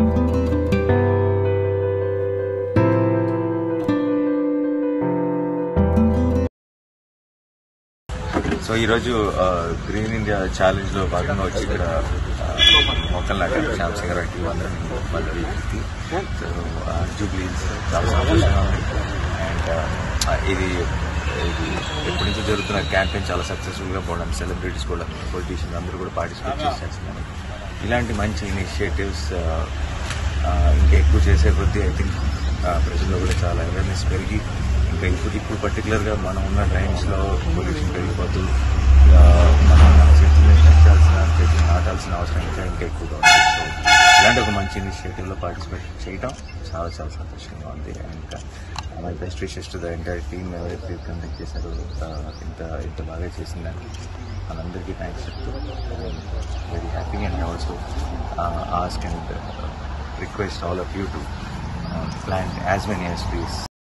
so ఈరోజు green India challenge లో భాగంగా వచ్చి ఇక్కడ మొక్కలు నాటారు శ్యామ్ సింగ్ గారు టీం అందరం వాళ్ళకి సో జూబ్లీ చాలా సంతోషంగా ఉంది అండ్ ఇది ఇది ఎప్పటి నుంచో జరుగుతున్న క్యాంపెయిన్ చాలా సక్సెస్ఫుల్ గా పోవడం సెలబ్రిటీస్ కూడా పొలిటీషియన్స్ అందరూ కూడా పార్టిసిపేట్ చేసేస్తున్నారు ఇలాంటి మంచి ఇనిషియేటివ్స్ ఇంకా ఎక్కువ చేసే కొద్దీ ఐ థింక్ ప్రజల్లో కూడా చాలా అవేర్నెస్ పెరిగి ఇంకా ఇప్పుడు ఇప్పుడు పర్టికులర్గా మనం ఉన్న టైమ్స్లో పొల్యూషన్ పెరిగిపోతూ ఆ, మనం మన చెట్లని పెంచాల్సిన చెట్లను నాటాల్సిన అవసరం ఇంకా ఇంకా ఎక్కువగా ఉంది సో ఇలాంటి ఒక మంచి ఇనిషియేటివ్లో పార్టిసిపేట్ చేయడం చాలా చాలా సంతోషంగా ఉంది and my best wishes to the entire team ఎవరైతే కండక్ట్ చేశారో ఆ, ఇంత ఇంత బాగా చేసిందని మనందరికీ థ్యాంక్స్ చెప్తూ very happy and also ask and request all of you to plant as many as trees